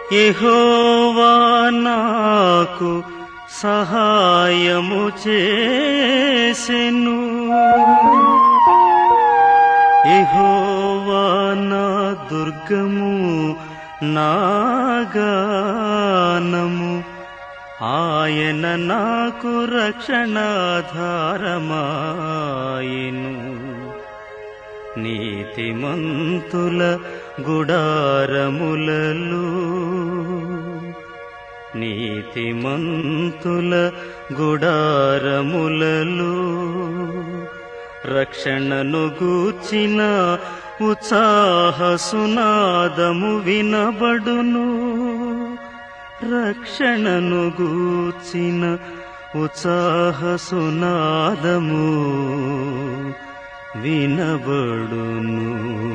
యెహోవా నాకు సహాయము చేసెను యెహోవా నా దుర్గము నాగానము ఆయన నాకు రక్షణాధారమాయను నీతిమంతుల గుడారములలో నీతిమంతుల గుడారములలో రక్షణను గూర్చిన ఉత్సాహ సునాదము వినబడును రక్షణను గూర్చిన ఉత్సాహ సునాదము వినబడును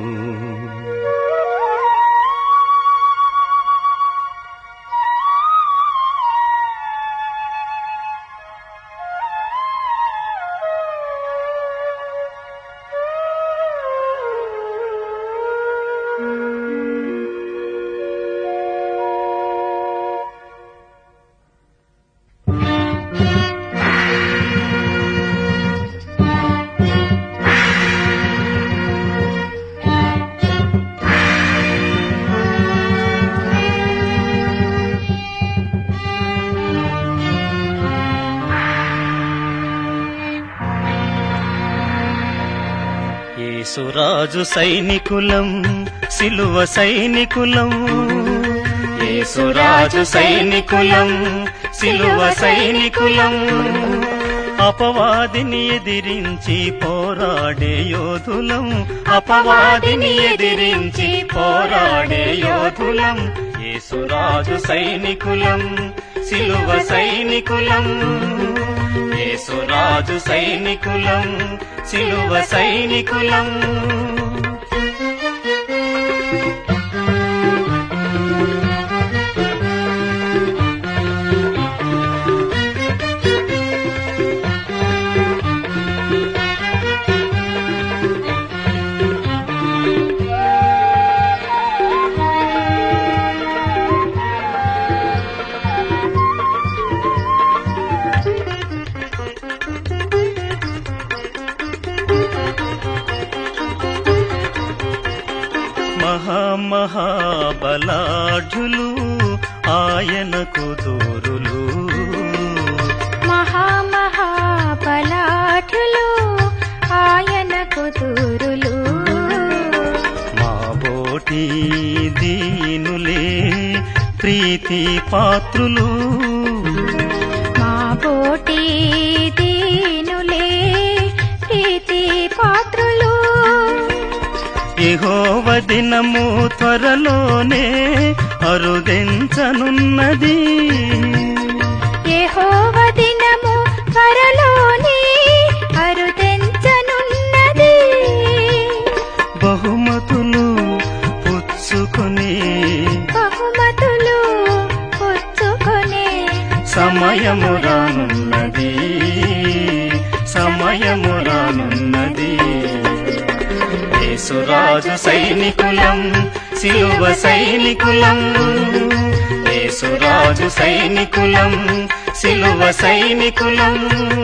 యేసురాజు సైనికులం సిలువ సైనికులం యేసురాజు సైనికులం సిలువ సైనికులం అపవాదిని ఎదిరించి పోరాడే యోధులం అపవాదిని ఎదిరించి పోరాడే యోధులం యేసురాజు సైనికులం సిలువ సైనికులం యేసురాజు సైనికులం సిలువ సైనికులం మహామహాబలాఢ్యులు ఆయనకు దూరులు మహామహాబలాఢ్యులు ఆయనకు దూరులు మా బోటి దీనులే ప్రీతి పాత్రులు మా బోటి దీనులే ప్రీతి పాత్రులు యెహోవ దినము త్వరలోనే అరుదించనున్నది యెహోవ దినము త్వరలోనే అరుదెంచనున్నది బహుమతులు పుచ్చుకొని బహుమతులు పుచ్చుకొనే సమయము రానున్నది సమయము రానున్నది యేసురాజు సైనికులం సిలువ సైనికులం యేసురాజు సైనికులం సిలువ సైనికులం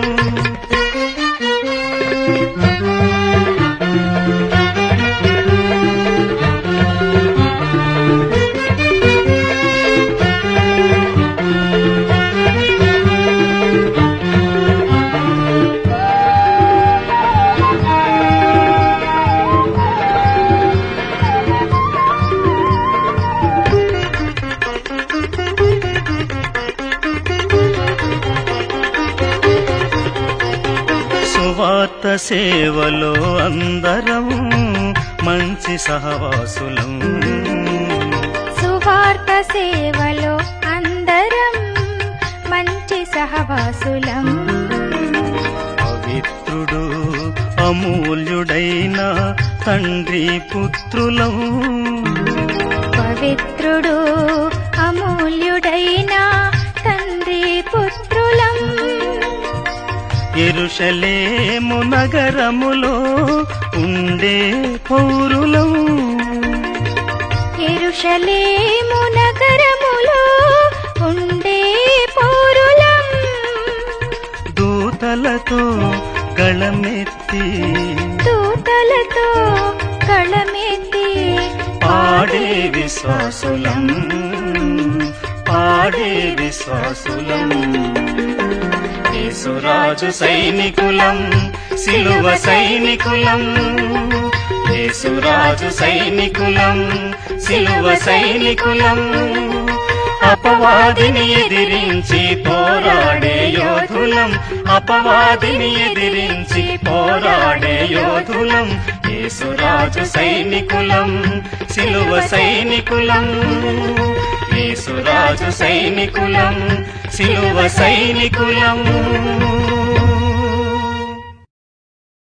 సువార్త సేవలో అందరం మంచి సహవాసులం సువార్త సేవలో అందరం మంచి సహవాసులం పవిత్రుడు అమూల్యుడైన తండ్రి పుత్రులం పవిత్రుడు అమూల్యుడైన తండ్రి పుత్రులం ఎరుషలేము నగరములో ఉండే పౌరులం ఎరుషలేము నగరము గళమెత్తి తూటలతో కళమెత్తి పాడే విశ్వాసులం పాడే విశ్వాసులం యేసురాజు సైనికులం సిలువ సైనికులం యేసురాజు సైనికులం సిలువ సైనికులం అపవాదిని ఎదిరించి పోరాడే యోధులం అపవాదిని ఎదిరించి పోరాడే యోధులం యేసురాజు సైనికులం సిలువ సైనికులం యేసురాజు సైనికులం సిలువ సైనికులం